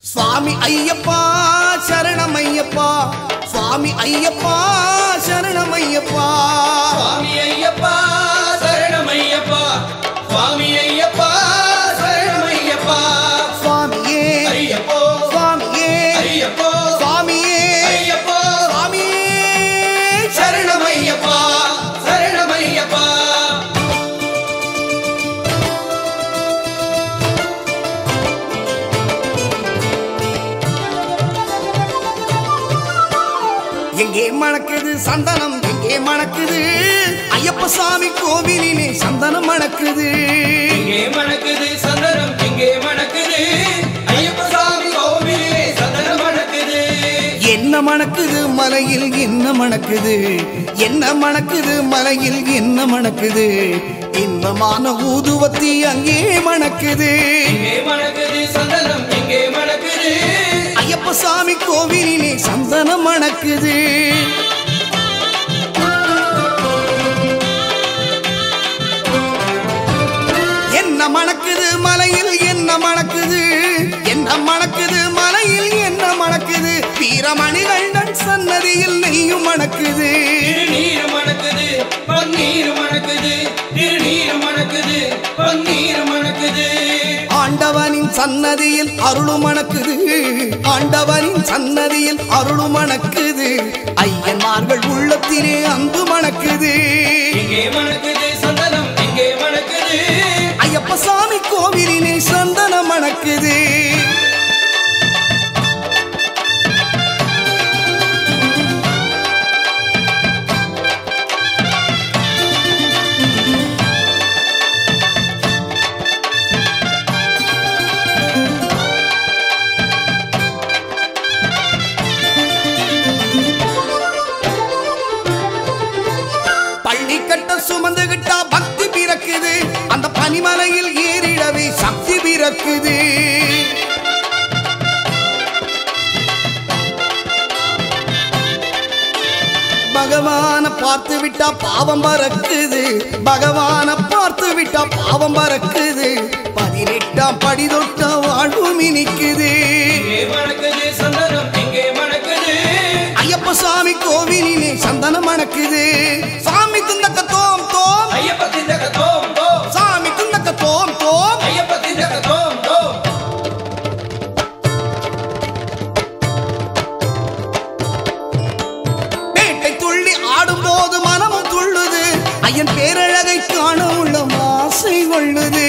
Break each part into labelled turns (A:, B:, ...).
A: சுவாமி ஐயப்பா சரணம் ஐயப்பா சுவாமி ஐயப்பா சரணம் ஐயப்பா
B: சுவாமி ஐயப்பா சரணமையப்பா சுவாமி ஐயப்பா சரணமையப்பா
A: சுவாமியே
B: ஐயப்போ
A: சுவாமியே
B: ஐயப்போ
A: சுவாமியே
B: ஐயப்போ
A: சுவாமியே
B: சரணமையப்பா சரணமையப்பா
A: எங்கே மணக்குது சந்தனம் எங்கே மணக்குது ஐயப்ப சாமி கோவிலிலே சந்தனம் மணக்குது
B: எங்கே மணக்குது சந்தனம் எங்கே மணக்குது ஐயப்ப சாமி கோவிலே சந்தனம் மணக்குது
A: என்ன மணக்குது மலையில் என்ன மணக்குது என்ன மணக்குது மலையில் என்ன மணக்குது இன்பமான ஊதுவத்தி அங்கே மணக்குது
B: எங்கே மணக்குது சந்தனம் எங்கே மணக்குது
A: ஐயப்ப சாமி கோவிலிலே சந்தனம் மணக்குது என்ன மணக்குது மலையில் என்ன மணக்குது என்ன மணக்குது மலையில் என்ன மணக்குது வீரமணிகண்டன் சன்னதியில் நெய்யும் மணக்குது
B: திருநீர் மணக்குது பன்னீர் மணக்குது திருநீர் மணக்குது பன்னீர் மணக்குது
A: ஆண்டவனின் சன்னதியில் அருளும் மணக்குது ஆண்டவனின் சன்னதியில் அருளும் மணக்குது ஐயன்மார்கள் உள்ளத்திலே அன்பு மணக்குது
B: எங்கே மணக்குது சந்தனம் எங்கே மணக்குது
A: ஐயப்ப சாமி கோவிலிலே சந்தனம் மணக்குது பள்ளி கட்ட சுமந்துகிட்டா பக்தி பிறக்குது அந்த பனிமலையில் ஏறிடவே சக்தி பிறக்குது பகவான பார்த்து விட்டா பாவம் பறக்குது பகவான பார்த்து விட்டா பாவம் பறக்குது பதினெட்டாம் படி தொட்ட வாழ்வு மினிக்குது
B: எங்கே மணக்குது சந்தனம் எங்கே மணக்குது
A: ஐயப்ப சாமி கோவிலிலே சந்தனம் மணக்குது சாமி துந்தக்க தோம் தோம்
B: ஐயப்ப திண்டக தோம் தோம்
A: சாமி துந்தக்க தோம் தோம்
B: ஐயப்ப திண்டக தோம் தோம்
A: பேட்டை துள்ளி ஆடும்போது மனமும் துள்ளுது ஐயன் பேரழகை காண உள்ள ஆசை கொள்ளுது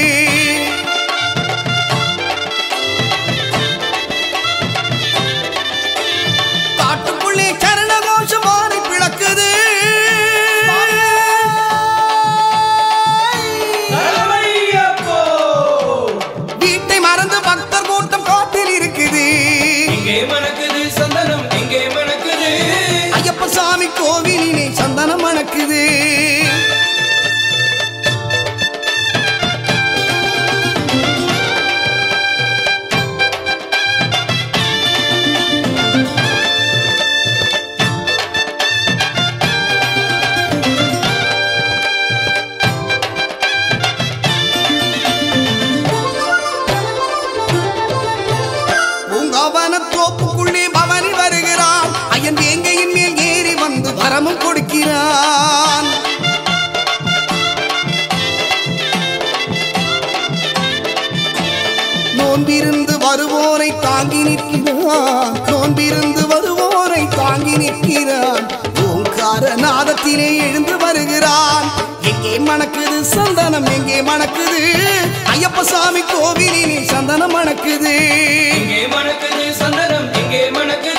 A: காட்டுக்குள்ளே சரண கோஷம் மாறி பிளக்குது
B: சரணமையப்போ
A: வீட்டை மறந்து பக்தர் கூட்டம் காட்டில் இருக்குது
B: எங்கே மணக்குது சந்தனம் எங்கே மணக்குது
A: ஐயப்ப சாமி கோவிலிலே சந்தனம் மணக்குது பூங்காவன தோப்புக்குள்ளே பவனி வருகிறான் ஐயன் வேங்கையின் மேல் ஏறி வந்து வரமும் கொடுக்கிறான் நோன்பிருந்து வருவோரை தாங்கி நிற்கிறான் நோன்பிருந்து வருவோரை தாங்கி நிற்கிறான் ஓங்கார நாதத்திலே எழுந்து வருகிறான் எங்கே மணக்குது சந்தனம் எங்கே மணக்குது ஐயப்ப சாமி கோவிலிலே சந்தனம் மணக்குது
B: எங்கே மணக்குது சந்தனம் எங்கே மணக்குது